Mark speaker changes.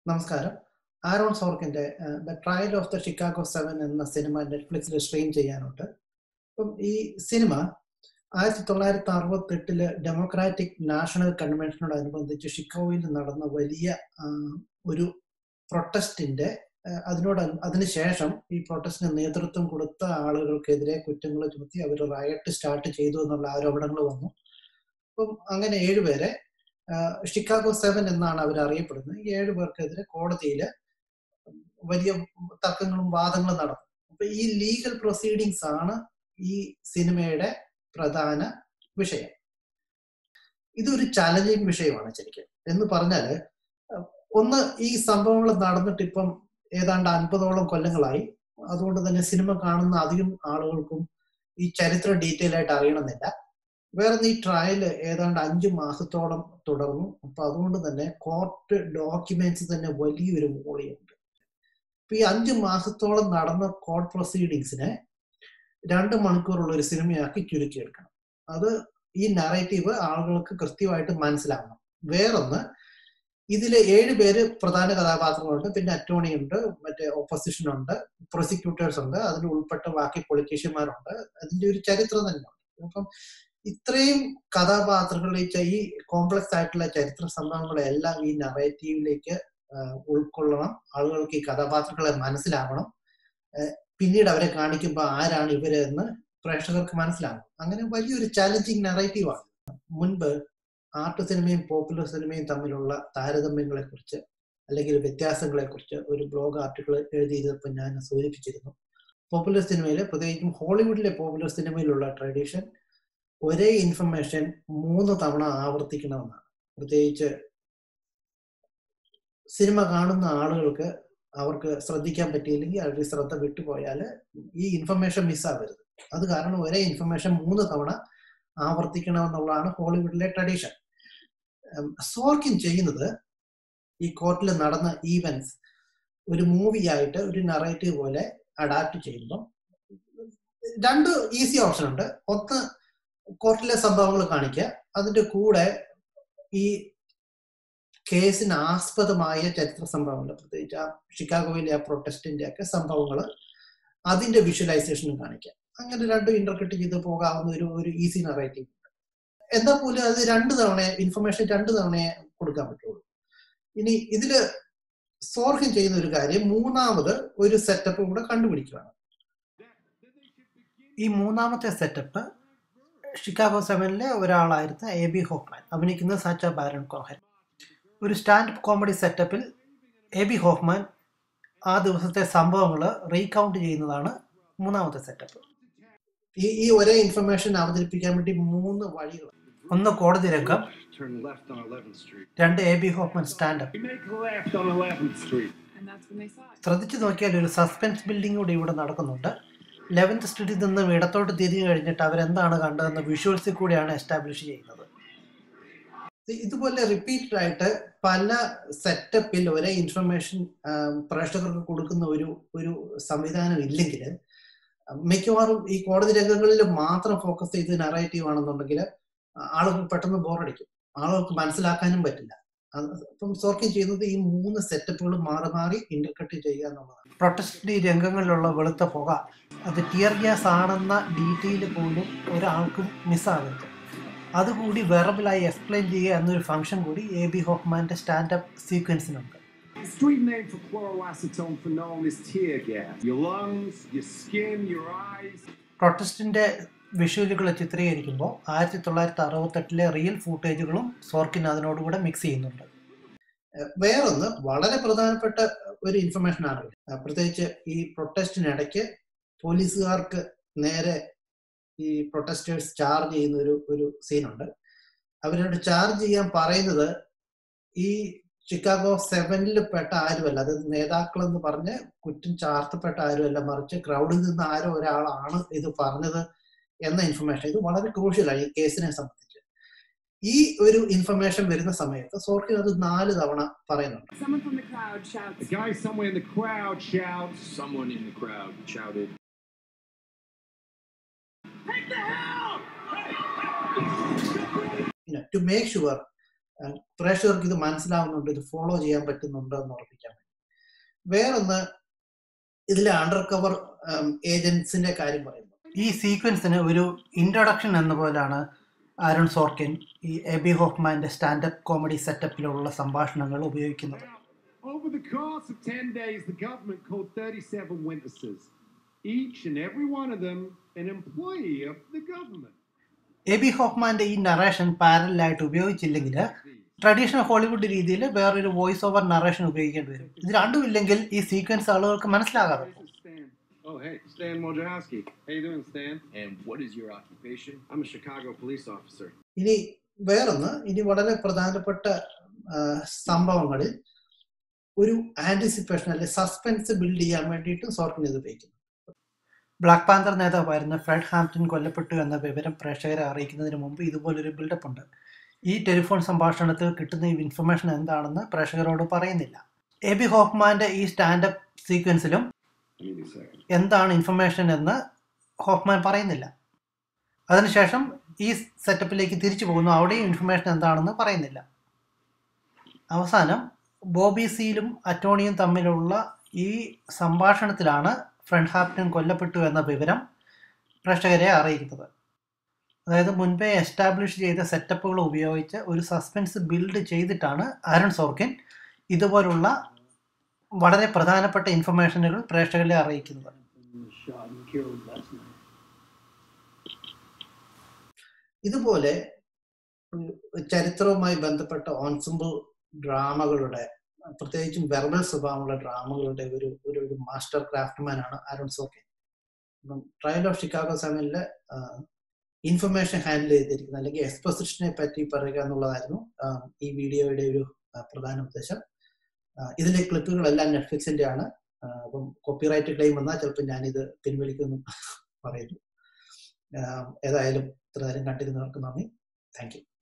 Speaker 1: നമസ്കാരം ആരോൺ സോർക്കിന്റെ the trial of the Chicago seven എന്ന സിനിമ നെറ്റ്ഫ്ലിക്സിൽ സ്ട്രീം ചെയ്യാനുണ്ട് അപ്പം ഈ സിനിമ ആയിരത്തി തൊള്ളായിരത്തി അറുപത്തി എട്ടില് ഡെമോക്രാറ്റിക് നാഷണൽ കൺവെൻഷനോടനുബന്ധിച്ച് ഷിക്കാഗോയിൽ നടന്ന വലിയ ഒരു പ്രൊട്ടസ്റ്റിന്റെ അതിനോട് അതിനുശേഷം ഈ പ്രൊട്ടസ്റ്റിന് നേതൃത്വം കൊടുത്ത ആളുകൾക്കെതിരെ കുറ്റങ്ങൾ ചുമത്തി അവർ റയറ്റ് സ്റ്റാർട്ട് ചെയ്തു എന്നുള്ള ആരോപണങ്ങൾ വന്നു അപ്പം അങ്ങനെ ഏഴുപേരെ ഷിക്കാഗോ സെവൻ എന്നാണ് അവർ അറിയപ്പെടുന്നത് ഈ ഏഴു പേർക്കെതിരെ കോടതിയിൽ വലിയ തർക്കങ്ങളും വാദങ്ങളും നടന്നു അപ്പൊ ഈ ലീഗൽ പ്രൊസീഡിങ്സ് ആണ് ഈ സിനിമയുടെ പ്രധാന വിഷയം ഇതൊരു ചലഞ്ചിങ് വിഷയമാണ് ശരിക്കും എന്ന് പറഞ്ഞാല് ഒന്ന് ഈ സംഭവങ്ങൾ നടന്നിട്ട് ഇപ്പം ഏതാണ്ട് അൻപതോളം കൊല്ലങ്ങളായി അതുകൊണ്ട് തന്നെ സിനിമ കാണുന്ന അധികം ആളുകൾക്കും ഈ ചരിത്രം ഡീറ്റെയിൽ ആയിട്ട് അറിയണമെന്നില്ല വേറെ ഈ ട്രയൽ ഏതാണ്ട് അഞ്ചു മാസത്തോളം തുടർന്നു അപ്പൊ അതുകൊണ്ട് തന്നെ കോർട്ട് ഡോക്യുമെന്റ്സ് തന്നെ വലിയൊരു വോളിയുണ്ട് അപ്പൊ ഈ അഞ്ചു മാസത്തോളം നടന്ന കോർട്ട് പ്രൊസീഡിങ്സിനെ രണ്ട് മണിക്കൂറുള്ള ഒരു സിനിമയാക്കി ചുരുക്കിയെടുക്കണം അത് ഈ നറേറ്റീവ് ആളുകൾക്ക് കൃത്യമായിട്ട് മനസ്സിലാവണം വേറൊന്ന് ഇതില് ഏഴ് പേര് പ്രധാന കഥാപാത്രങ്ങളുണ്ട് പിന്നെ അറ്റോർണി ഉണ്ട് മറ്റേ ഓപ്പോസിഷൻ ഉണ്ട് പ്രോസിക്യൂട്ടേഴ്സ് ഉണ്ട് അതിൽ ഉൾപ്പെട്ട ബാക്കി പൊളിറ്റീഷ്യന്മാരുണ്ട് അതിന്റെ ഒരു ചരിത്രം തന്നെയുണ്ട് അപ്പം ഇത്രയും കഥാപാത്രങ്ങൾ ഈ കോംപ്ലക്സ് ആയിട്ടുള്ള ചരിത്ര സംഭവങ്ങളെല്ലാം ഈ നറേറ്റീവിലേക്ക് ഉൾക്കൊള്ളണം ആളുകൾക്ക് ഈ കഥാപാത്രങ്ങളെ മനസ്സിലാവണം പിന്നീട് അവരെ കാണിക്കുമ്പോൾ ആരാണ് ഇവര് എന്ന് പ്രേക്ഷകർക്ക് മനസ്സിലാവണം അങ്ങനെ വലിയൊരു ചാലഞ്ചിങ് നറേറ്റീവാണ് മുൻപ് ആർട്ട് സിനിമയും പോപ്പുലർ സിനിമയും തമ്മിലുള്ള താരതമ്യങ്ങളെ കുറിച്ച് അല്ലെങ്കിൽ വ്യത്യാസങ്ങളെ കുറിച്ച് ഒരു ബ്ലോഗ് ആർട്ടിക്കിൾ എഴുതിയപ്പോൾ ഞാൻ സൂചിപ്പിച്ചിരുന്നു പോപ്പുലർ സിനിമയിലെ പ്രത്യേകിച്ചും ഹോളിവുഡിലെ പോപ്പുലർ സിനിമയിലുള്ള ട്രഡീഷൻ ഒരേ ഇൻഫർമേഷൻ മൂന്ന് തവണ ആവർത്തിക്കണമെന്നാണ് പ്രത്യേകിച്ച് സിനിമ കാണുന്ന ആളുകൾക്ക് അവർക്ക് ശ്രദ്ധിക്കാൻ പറ്റിയില്ലെങ്കിൽ അവരുടെ ശ്രദ്ധ വിട്ടുപോയാൽ ഈ ഇൻഫർമേഷൻ മിസ്സാവരുത് അത് കാരണം ഒരേ ഇൻഫർമേഷൻ മൂന്ന് തവണ ആവർത്തിക്കണമെന്നുള്ളതാണ് ഹോളിവുഡിലെ ട്രഡീഷൻ സോർക്കിൻ ചെയ്യുന്നത് ഈ കോർട്ടിൽ നടന്ന ഈവൻസ് ഒരു മൂവി ആയിട്ട് ഒരു നറേറ്റീവ് പോലെ അഡാപ്റ്റ് ചെയ്യുമ്പം രണ്ട് ഈസി ഓപ്ഷൻ ഉണ്ട് ഒന്ന് കോർട്ടിലെ സംഭവങ്ങൾ കാണിക്കുക അതിന്റെ കൂടെ ഈ കേസിന് ആസ്പദമായ ചരിത്ര സംഭവങ്ങൾ പ്രത്യേകിച്ച് ആ ഷിക്കാഗോയിലെ ആ പ്രൊട്ടസ്റ്റിന്റെ ഒക്കെ സംഭവങ്ങൾ അതിന്റെ വിഷ്വലൈസേഷനും കാണിക്കുക അങ്ങനെ രണ്ടും ഇന്റർപ്രിറ്റ് ചെയ്ത് പോകാവുന്ന ഒരു ഒരു ഈസി നറേറ്റീവ് ഉണ്ട് എന്താ പോലും അത് രണ്ട് തവണ ഇൻഫർമേഷൻ രണ്ട് തവണയെ കൊടുക്കാൻ പറ്റുള്ളൂ ഇനി ഇതില് സോർഹിൻ ചെയ്യുന്ന ഒരു കാര്യം മൂന്നാമത് ഒരു സെറ്റപ്പ് കൂടെ കണ്ടുപിടിക്കുകയാണ് ഈ മൂന്നാമത്തെ സെറ്റപ്പ് ഷിക്കാഗോ സെവനിലെ ഒരാളായിരുന്ന എ ബി ഹോഫ്മാൻ അഭിനയിക്കുന്ന സാച്ച ബാരൺ കോഹൻ ഒരു സ്റ്റാൻഡപ്പ് കോമഡി സെറ്റപ്പിൽ എ ബി ഹോഫ്മാൻ ആ ദിവസത്തെ സംഭവങ്ങൾ റീകൗണ്ട് ചെയ്യുന്നതാണ് മൂന്നാമത്തെ സെറ്റപ്പ് ഈ ഈ ഒരേ ഇൻഫർമേഷൻ അവതരിപ്പിക്കാൻ വേണ്ടി മൂന്ന് വഴികൾ ഒന്ന് കോടതി രംഗം രണ്ട് എ ബി ഹോഫ്മാൻ സ്റ്റാൻഡപ്പ് ശ്രദ്ധിച്ചു നോക്കിയാൽ ഒരു സസ്പെൻസ് ബിൽഡിംഗ് കൂടി ഇവിടെ നടക്കുന്നുണ്ട് ലെവൻത്ത് സ്ട്രീറ്റിൽ നിന്ന് ഇടത്തോട്ട് തിരിഞ്ഞു കഴിഞ്ഞിട്ട് അവരെന്താണ് കണ്ടതെന്ന് വിഷ്വൽസിൽ കൂടിയാണ് എസ്റ്റാബ്ലിഷ് ചെയ്യുന്നത് ഇതുപോലെ റിപ്പീറ്റഡ് ആയിട്ട് പല സെറ്റപ്പിൽ ഒരേ ഇൻഫർമേഷൻ പ്രേക്ഷകർക്ക് കൊടുക്കുന്ന ഒരു ഒരു സംവിധാനം ഇല്ലെങ്കിൽ മിക്കവാറും ഈ കോടതി രംഗങ്ങളിൽ മാത്രം ഫോക്കസ് ചെയ്ത് നറേറ്റീവ് ആണെന്നുണ്ടെങ്കിൽ ആളുകൾ പെട്ടെന്ന് ബോറടിക്കും ആളുകൾക്ക് മനസ്സിലാക്കാനും പറ്റില്ല അപ്പം സോർക്കിൻ ചെയ്യുന്നത് ഈ മൂന്ന് സെറ്റപ്പുകൾ മാറി മാറി ഇന്റർകട്ട് ചെയ്യുക എന്നുള്ളതാണ് പ്രൊട്ടസ്റ്റ് രംഗങ്ങളിലുള്ള വെളുത്ത പുക അത് ടിയർ ഗ്യാസ് ആണെന്ന ഡീറ്റെയിൽ പോലും ഒരാൾക്കും മിസ്സാകരുത് അതുകൂടി വെറബിളായി എക്സ്പ്ലെയിൻ ചെയ്യുക എന്നൊരു ഫംഗ്ഷൻ കൂടി എ ബി ഹോഫ്മാന്റെ സ്റ്റാൻഡപ്പ് സീക്വൻസിനുണ്ട്
Speaker 2: The street name for chloroacetone phenol is tear gas. Your lungs, your skin, your eyes.
Speaker 1: പ്രൊട്ടസ്റ്റിന്റെ വിഷ്വലുകൾ ചിത്രീകരിക്കുമ്പോൾ ആയിരത്തി തൊള്ളായിരത്തി അറുപത്തെട്ടിലെ റിയൽ ഫൂട്ടേജുകളും സോർക്കിൻ അതിനോടുകൂടെ മിക്സ് ചെയ്യുന്നുണ്ട് വേറൊന്ന് വളരെ പ്രധാനപ്പെട്ട ഒരു ഇൻഫർമേഷൻ ആണ് പ്രത്യേകിച്ച് ഈ പ്രൊട്ടസ്റ്റിനിടയ്ക്ക് പോലീസുകാർക്ക് നേരെ ഈ പ്രൊട്ടസ്റ്റേഴ്സ് ചാർജ് ചെയ്യുന്ന ഒരു ഒരു സീനുണ്ട് അവരോട് ചാർജ് ചെയ്യാൻ പറയുന്നത് ഈ ചിക്കാഗോ സെവനിൽ പെട്ട ആരുമല്ല അത് നേതാക്കൾ എന്ന് പറഞ്ഞ് കുറ്റം ചാർത്തപ്പെട്ട ആരുമല്ല മറിച്ച് ക്രൗഡിൽ നിന്ന് ആരോ ഒരാളാണ് ഇത് പറഞ്ഞത് എന്ന ഇൻഫർമേഷൻ ഇത് വളരെ ക്രൂഷ്യലാണ് ഈ കേസിനെ സംബന്ധിച്ച് ഈ ഒരു ഇൻഫർമേഷൻ വരുന്ന സമയത്ത് സോർക്കിൻ അത് നാല് തവണ പറയുന്നുണ്ട്
Speaker 3: Someone from the crowd shouts.
Speaker 2: A guy somewhere in the crowd shouts. Someone in the crowd shouted.
Speaker 3: Take the hell!
Speaker 1: you know, to make sure പ്രേക്ഷകർക്ക് ഇത് മനസ്സിലാവുന്നുണ്ട് ഇത് ഫോളോ ചെയ്യാൻ പറ്റുന്നുണ്ടോ എന്ന് ഉറപ്പിക്കാൻ വേണ്ടി വേറൊന്ന് ഇതിലെ അണ്ടർ കവർ ഏജൻസിന്റെ കാര്യം പറയുന്നു ഈ സീക്വൻസിന് ഒരു ഇൻട്രൊഡക്ഷൻ എന്ന പോലാണ് ആരോൺ സോർക്കിൻ ഈ എബി ഹോഫ്മാന്റെ സ്റ്റാൻഡപ്പ് കോമഡി സെറ്റപ്പിലുള്ള സംഭാഷണങ്ങൾ ഉപയോഗിക്കുന്നത്
Speaker 2: Over the course of 10 days, the government called 37 witnesses, each and every one of them an employee of the government.
Speaker 1: A B ഹോഫ്മാന്റെ ഈ നറേഷൻ പാരലായിട്ട് ഉപയോഗിച്ചില്ലെങ്കിൽ ട്രഡീഷണൽ ഹോളിവുഡ് രീതിയിൽ വേറൊരു വോയിസ് ഓവർ നറേഷൻ ഉപയോഗിക്കേണ്ടി വരും ഇത് രണ്ടും ഇല്ലെങ്കിൽ ഈ സീക്വൻസ് ആളുകൾക്ക് മനസ്സിലാകാതെ
Speaker 2: This is Stan. Oh, hey, Stan Wojciechowski. How you doing, Stan?
Speaker 3: And what is your occupation?
Speaker 2: I'm a Chicago police officer.
Speaker 1: ഇനി വേറൊന്ന് ഇനി വളരെ പ്രധാനപ്പെട്ട ആ, സംഭവങ്ങളിൽ ഒരു ആന്റിസിപ്പേഷൻ അല്ലെ സസ്പെൻസ് ബിൽഡ് ചെയ്യാൻ വേണ്ടിയിട്ട് സോർക്കിൻ ഇത് ഉപയോഗിക്കുന്നു ബ്ലാക്ക് പാന്തർ നേതാവായിരുന്ന ഫ്രെഡ് ഹാംപ്റ്റൺ കൊല്ലപ്പെട്ടു എന്ന വിവരം പ്രേക്ഷകരെ അറിയിക്കുന്നതിന് മുമ്പ് ഇതുപോലൊരു ബിൽഡപ്പ് ഉണ്ട് ഈ ടെലിഫോൺ സംഭാഷണത്തിൽ കിട്ടുന്ന ഈ ഇൻഫർമേഷൻ എന്താണെന്ന് പ്രേക്ഷകരോട് പറയുന്നില്ല എ ബി ഹോഫ്മാന്റെ ഈ സ്റ്റാൻഡപ്പ് സീക്വൻസിലും
Speaker 2: Give me a second.
Speaker 1: എന്താണ് ഇൻഫർമേഷൻ എന്ന് ഹോഫ്മാൻ പറയുന്നില്ല അതിനുശേഷം ഈ സെറ്റപ്പിലേക്ക് തിരിച്ചു പോകുന്നു അവിടെയും ഇൻഫർമേഷൻ എന്താണെന്ന് പറയുന്നില്ല അവസാനം ബോബി സീലും അറ്റോണിയും തമ്മിലുള്ള ഈ സംഭാഷണത്തിലാണ് ഫ്രണ്ട് ഹാപ്റ്റൻ കൊല്ലപ്പെട്ടു എന്ന വിവരം പ്രേക്ഷകരെ അറിയിക്കുന്നത് അതായത് മുൻപേ എസ്റ്റാബ്ലിഷ് ചെയ്ത സെറ്റപ്പുകൾ ഉപയോഗിച്ച് ഒരു സസ്പെൻസ് ബിൽഡ് ചെയ്തിട്ടാണ് ആരൺ സോർക്കിൻ ഇതുപോലുള്ള വളരെ പ്രധാനപ്പെട്ട ഇൻഫർമേഷനുകൾ പ്രേക്ഷകരെ അറിയിക്കുന്നത്
Speaker 3: Shot and killed last night.
Speaker 1: ഇതുപോലെ ഉം, ചരിത്രവുമായി ബന്ധപ്പെട്ട ഓൺസിമ്പിൾ ഡ്രാമകളുടെ പ്രത്യേകിച്ചും വെർബൽ സ്വഭാവമുള്ള ഡ്രാമകളുടെ ഒരു ഒരു ഒരു മാസ്റ്റർ ക്രാഫ്റ്റ്മാൻ ആണ് ആരോൺ സോക്കെ അപ്പം ട്രയൽ ഓഫ് ഷിക്കാഗോ സെവനിലെ ഇൻഫർമേഷൻ ഹാൻഡിൽ ചെയ്തിരിക്കുന്നത് അല്ലെങ്കിൽ എക്സ്പോസിഷനെ പറ്റി പറയുക എന്നുള്ളതായിരുന്നു ആ, ഈ വീഡിയോയുടെ ഒരു ആ, പ്രധാന ഉദ്ദേശം ആ, ഇതിലെ ക്ലിപ്പുകളെല്ലാം നെറ്റ്ഫ്ലിക്സിന്റെ ആണ് ആ, അപ്പം കോപ്പിറൈറ്റ് ക്ലെയിം വന്നാൽ ചിലപ്പോൾ ഞാനിത് പിൻവലിക്കുമെന്ന് പറയുന്നു ആ, ഏതായാലും ഇത്ര നേരം കണ്ടിരുന്നവർക്ക് നന്ദി താങ്ക് യു